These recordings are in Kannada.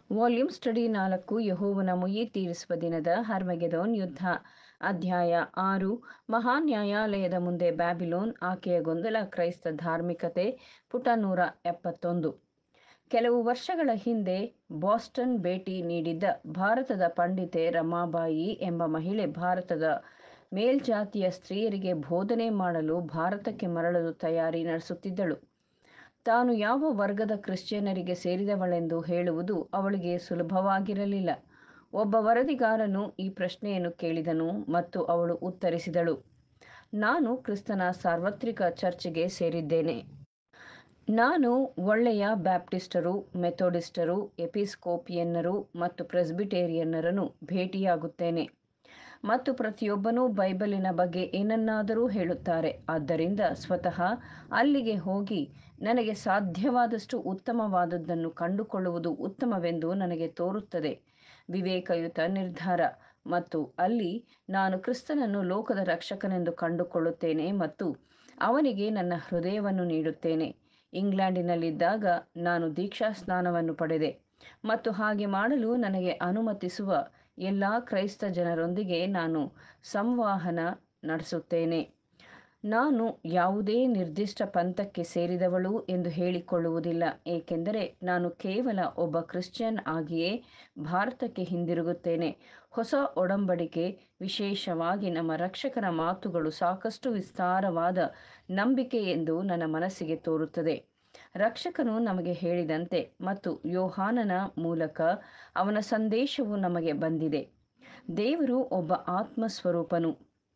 ವಾಲ್ಯೂಮ್ ಸ್ಟಡಿ ನಾಲ್ಕು ಯಹೋವನ ಮುಯ್ಯಿ ತೀರಿಸುವ ದಿನದ ಹರ್ಮಗೆದೋನ್ ಯುದ್ಧ ಅಧ್ಯಾಯ ಆರು ಮಹಾನ್ ನ್ಯಾಯಾಲಯದ ಮುಂದೆ ಬ್ಯಾಬಿಲೋನ್ ಆಕೆಯ ಗೊಂದಲ ಕ್ರೈಸ್ತ ಧಾರ್ಮಿಕತೆ ಪುಟ ನೂರ ಎಪ್ಪತ್ತೊಂದು ಕೆಲವು ವರ್ಷಗಳ ಹಿಂದೆ ಬಾಸ್ಟನ್ ಭೇಟಿ ನೀಡಿದ್ದ ಭಾರತದ ಪಂಡಿತೆ ರಮಾಬಾಯಿ ಎಂಬ ಮಹಿಳೆ ಭಾರತದ ಮೇಲ್ಜಾತಿಯ ಸ್ತ್ರೀಯರಿಗೆ ಬೋಧನೆ ಮಾಡಲು ಭಾರತಕ್ಕೆ ಮರಳಲು ತಯಾರಿ ನಡೆಸುತ್ತಿದ್ದಳು ತಾನು ಯಾವ ವರ್ಗದ ಕ್ರಿಶ್ಚಿಯನರಿಗೆ ಸೇರಿದವಳೆಂದು ಹೇಳುವುದು ಅವಳಿಗೆ ಸುಲಭವಾಗಿರಲಿಲ್ಲ ಒಬ್ಬ ವರದಿಗಾರನು ಈ ಪ್ರಶ್ನೆಯನ್ನು ಕೇಳಿದನು ಮತ್ತು ಅವಳು ಉತ್ತರಿಸಿದಳು ನಾನು ಕ್ರಿಸ್ತನ ಸಾರ್ವತ್ರಿಕ ಚರ್ಚ್ಗೆ ಸೇರಿದ್ದೇನೆ ನಾನು ಒಳ್ಳೆಯ ಬ್ಯಾಪ್ಟಿಸ್ಟರು ಮೆಥೋಡಿಸ್ಟರು ಎಪಿಸ್ಕೋಪಿಯನ್ನರು ಮತ್ತು ಪ್ರೆಸ್ಬಿಟೇರಿಯನ್ನರನ್ನು ಭೇಟಿಯಾಗುತ್ತೇನೆ ಮತ್ತು ಪ್ರತಿಯೊಬ್ಬನೂ ಬೈಬಲಿನ ಬಗ್ಗೆ ಏನನ್ನಾದರೂ ಹೇಳುತ್ತಾರೆ ಆದ್ದರಿಂದ ಸ್ವತಃ ಅಲ್ಲಿಗೆ ಹೋಗಿ ನನಗೆ ಸಾಧ್ಯವಾದಷ್ಟು ಉತ್ತಮವಾದದ್ದನ್ನು ಕಂಡುಕೊಳ್ಳುವುದು ಉತ್ತಮವೆಂದು ನನಗೆ ತೋರುತ್ತದೆ ವಿವೇಕಯುತ ನಿರ್ಧಾರ ಮತ್ತು ಅಲ್ಲಿ ನಾನು ಕ್ರಿಸ್ತನನ್ನು ಲೋಕದ ರಕ್ಷಕನೆಂದು ಕಂಡುಕೊಳ್ಳುತ್ತೇನೆ ಮತ್ತು ಅವನಿಗೆ ನನ್ನ ಹೃದಯವನ್ನು ನೀಡುತ್ತೇನೆ ಇಂಗ್ಲೆಂಡಿನಲ್ಲಿದ್ದಾಗ ನಾನು ದೀಕ್ಷಾ ಸ್ನಾನವನ್ನು ಪಡೆದೆ ಮತ್ತು ಹಾಗೆ ಮಾಡಲು ನನಗೆ ಅನುಮತಿಸುವ ಎಲ್ಲ ಕ್ರೈಸ್ತ ಜನರೊಂದಿಗೆ ನಾನು ಸಂವಹನ ನಡೆಸುತ್ತೇನೆ ನಾನು ಯಾವುದೇ ನಿರ್ದಿಷ್ಟ ಪಂಥಕ್ಕೆ ಸೇರಿದವಳು ಎಂದು ಹೇಳಿಕೊಳ್ಳುವುದಿಲ್ಲ ಏಕೆಂದರೆ ನಾನು ಕೇವಲ ಒಬ್ಬ ಕ್ರಿಶ್ಚಿಯನ್ ಆಗಿಯೇ ಭಾರತಕ್ಕೆ ಹಿಂದಿರುಗುತ್ತೇನೆ ಹೊಸ ಒಡಂಬಡಿಕೆ ವಿಶೇಷವಾಗಿ ನಮ್ಮ ರಕ್ಷಕರ ಮಾತುಗಳು ಸಾಕಷ್ಟು ವಿಸ್ತಾರವಾದ ನಂಬಿಕೆ ಎಂದು ನನ್ನ ಮನಸ್ಸಿಗೆ ತೋರುತ್ತದೆ ರಕ್ಷಕನು ನಮಗೆ ಹೇಳಿದಂತೆ ಮತ್ತು ಯೋಹಾನನ ಮೂಲಕ ಅವನ ಸಂದೇಶವು ನಮಗೆ ಬಂದಿದೆ ದೇವರು ಒಬ್ಬ ಆತ್ಮಸ್ವರೂಪನು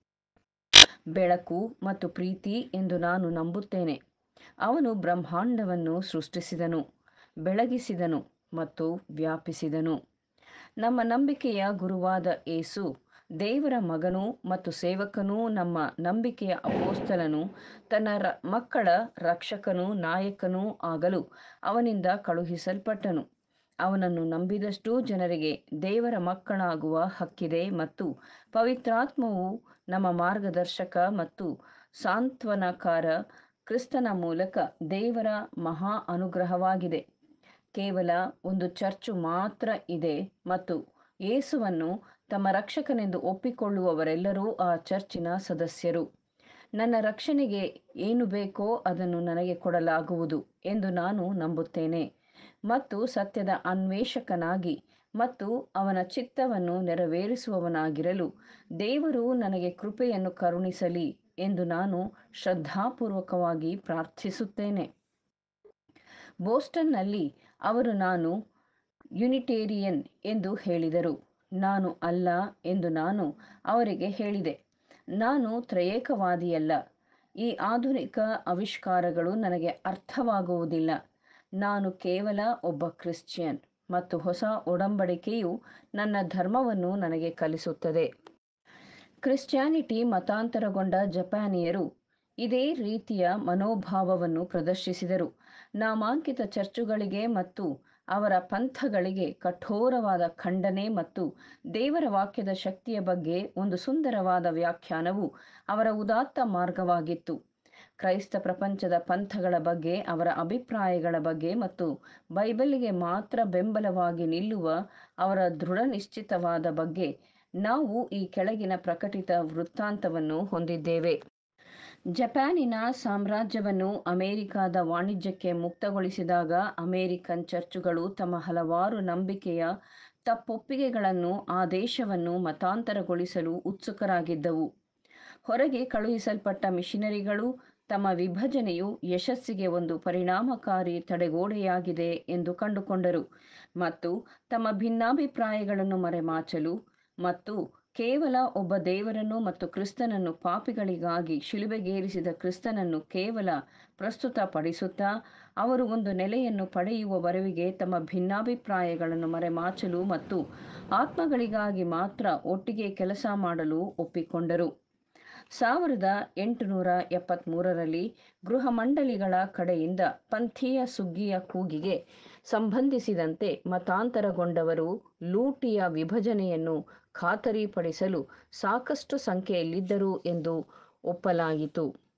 ಬೆಳಕು ಮತ್ತು ಪ್ರೀತಿ ಎಂದು ನಾನು ನಂಬುತ್ತೇನೆ ಅವನು ಬ್ರಹ್ಮಾಂಡವನ್ನು ಸೃಷ್ಟಿಸಿದನು ಬೆಳಗಿಸಿದನು ಮತ್ತು ವ್ಯಾಪಿಸಿದನು ನಮ್ಮ ನಂಬಿಕೆಯ ಗುರುವಾದ ಏಸು ದೇವರ ಮಗನೂ ಮತ್ತು ಸೇವಕನೂ ನಮ್ಮ ನಂಬಿಕೆಯ ಅಪೋಸ್ತಲನು ತನ್ನ ರ ಮಕ್ಕಳ ರಕ್ಷಕನೂ ನಾಯಕನೂ ಆಗಲು ಅವನಿಂದ ಕಳುಹಿಸಲ್ಪಟ್ಟನು ಅವನನ್ನು ನಂಬಿದಷ್ಟು ಜನರಿಗೆ ದೇವರ ಮಕ್ಕಳಾಗುವ ಹಕ್ಕಿದೆ ಮತ್ತು ಪವಿತ್ರಾತ್ಮವು ನಮ್ಮ ಮಾರ್ಗದರ್ಶಕ ಮತ್ತು ಸಾಂತ್ವನಕಾರ ಕ್ರಿಸ್ತನ ಮೂಲಕ ದೇವರ ಮಹಾ ಅನುಗ್ರಹವಾಗಿದೆ ಕೇವಲ ಒಂದು ಚರ್ಚು ಮಾತ್ರ ಇದೆ ಮತ್ತು ಯೇಸುವನ್ನು ತಮ್ಮ ರಕ್ಷಕನೆಂದು ಒಪ್ಪಿಕೊಳ್ಳುವವರೆಲ್ಲರೂ ಆ ಚರ್ಚಿನ ಸದಸ್ಯರು ನನ್ನ ರಕ್ಷಣೆಗೆ ಏನು ಬೇಕೋ ಅದನ್ನು ನನಗೆ ಕೊಡಲಾಗುವುದು ಎಂದು ನಾನು ನಂಬುತ್ತೇನೆ ಮತ್ತು ಸತ್ಯದ ಅನ್ವೇಷಕನಾಗಿ ಮತ್ತು ಅವನ ಚಿತ್ತವನ್ನು ನೆರವೇರಿಸುವವನಾಗಿರಲು ದೇವರು ನನಗೆ ಕೃಪೆಯನ್ನು ಕರುಣಿಸಲಿ ಎಂದು ನಾನು ಶ್ರದ್ಧಾಪೂರ್ವಕವಾಗಿ ಪ್ರಾರ್ಥಿಸುತ್ತೇನೆ ಬೋಸ್ಟನ್ನಲ್ಲಿ ಅವರು ನಾನು ಯುನಿಟೇರಿಯನ್ ಎಂದು ಹೇಳಿದರು ನಾನು ಅಲ್ಲ ಎಂದು ನಾನು ಅವರಿಗೆ ಹೇಳಿದೆ ನಾನು ತ್ರಯೇಕವಾದಿಯಲ್ಲ ಈ ಆಧುನಿಕ ಆವಿಷ್ಕಾರಗಳು ನನಗೆ ಅರ್ಥವಾಗುವುದಿಲ್ಲ ನಾನು ಕೇವಲ ಒಬ್ಬ ಕ್ರಿಶ್ಚಿಯನ್ ಮತ್ತು ಹೊಸ ಒಡಂಬಡಿಕೆಯು ನನ್ನ ಧರ್ಮವನ್ನು ನನಗೆ ಕಲಿಸುತ್ತದೆ ಕ್ರಿಶ್ಚಿಯಾನಿಟಿ ಮತಾಂತರಗೊಂಡ ಜಪಾನಿಯರು ಇದೇ ರೀತಿಯ ಮನೋಭಾವವನ್ನು ಪ್ರದರ್ಶಿಸಿದರು ನಾಮಾಂಕಿತ ಚರ್ಚುಗಳಿಗೆ ಮತ್ತು ಅವರ ಪಂಥಗಳಿಗೆ ಕಠೋರವಾದ ಖಂಡನೆ ಮತ್ತು ದೇವರ ವಾಕ್ಯದ ಶಕ್ತಿಯ ಬಗ್ಗೆ ಒಂದು ಸುಂದರವಾದ ವ್ಯಾಖ್ಯಾನವು ಅವರ ಉದಾತ್ತ ಮಾರ್ಗವಾಗಿತ್ತು ಕ್ರೈಸ್ತ ಪ್ರಪಂಚದ ಪಂಥಗಳ ಬಗ್ಗೆ ಅವರ ಅಭಿಪ್ರಾಯಗಳ ಬಗ್ಗೆ ಮತ್ತು ಬೈಬಲಿಗೆ ಮಾತ್ರ ಬೆಂಬಲವಾಗಿ ನಿಲ್ಲುವ ಅವರ ದೃಢ ನಿಶ್ಚಿತವಾದ ಬಗ್ಗೆ ನಾವು ಈ ಕೆಳಗಿನ ಪ್ರಕಟಿತ ವೃತ್ತಾಂತವನ್ನು ಹೊಂದಿದ್ದೇವೆ ಜಪಾನಿನ ಸಾಮ್ರಾಜ್ಯವನ್ನು ಅಮೆರಿಕಾದ ವಾಣಿಜ್ಯಕ್ಕೆ ಮುಕ್ತಗೊಳಿಸಿದಾಗ ಅಮೆರಿಕನ್ ಚರ್ಚುಗಳು ತಮ್ಮ ಹಲವಾರು ನಂಬಿಕೆಯ ತಪ್ಪೊಪ್ಪಿಗೆಗಳನ್ನು ಆ ದೇಶವನ್ನು ಮತಾಂತರಗೊಳಿಸಲು ಉತ್ಸುಕರಾಗಿದ್ದವು ಹೊರಗೆ ಕಳುಹಿಸಲ್ಪಟ್ಟ ಮಿಷನರಿಗಳು ತಮ್ಮ ವಿಭಜನೆಯು ಯಶಸ್ಸಿಗೆ ಒಂದು ಪರಿಣಾಮಕಾರಿ ತಡೆಗೋಡೆಯಾಗಿದೆ ಎಂದು ಕಂಡುಕೊಂಡರು ಮತ್ತು ತಮ್ಮ ಭಿನ್ನಾಭಿಪ್ರಾಯಗಳನ್ನು ಮರೆಮಾಚಲು ಮತ್ತು ಕೇವಲ ಒಬ್ಬ ದೇವರನ್ನು ಮತ್ತು ಕ್ರಿಸ್ತನನ್ನು ಪಾಪಿಗಳಿಗಾಗಿ ಶಿಲುಬೆಗೇರಿಸಿದ ಕ್ರಿಸ್ತನನ್ನು ಕೇವಲ ಪ್ರಸ್ತುತಪಡಿಸುತ್ತಾ ಅವರು ಒಂದು ನೆಲೆಯನ್ನು ಪಡೆಯುವವರೆಗೆ ತಮ್ಮ ಭಿನ್ನಾಭಿಪ್ರಾಯಗಳನ್ನು ಮರೆಮಾಚಲು ಮತ್ತು ಆತ್ಮಗಳಿಗಾಗಿ ಮಾತ್ರ ಒಟ್ಟಿಗೆ ಕೆಲಸ ಮಾಡಲು ಒಪ್ಪಿಕೊಂಡರು ಸಾವಿರದ ಎಂಟುನೂರ ಎಪ್ಪತ್ತ್ಮೂರರಲ್ಲಿ ಗೃಹ ಮಂಡಳಿಗಳ ಕಡೆಯಿಂದ ಪಂಥೀಯ ಸುಗ್ಗಿಯ ಕೂಗಿಗೆ ಸಂಬಂಧಿಸಿದಂತೆ ಮತಾಂತರಗೊಂಡವರು ಲೂಟಿಯ ವಿಭಜನೆಯನ್ನು ಖಾತರಿಪಡಿಸಲು ಸಾಕಷ್ಟು ಸಂಖ್ಯೆಯಲ್ಲಿದ್ದರು ಎಂದು ಒಪ್ಪಲಾಯಿತು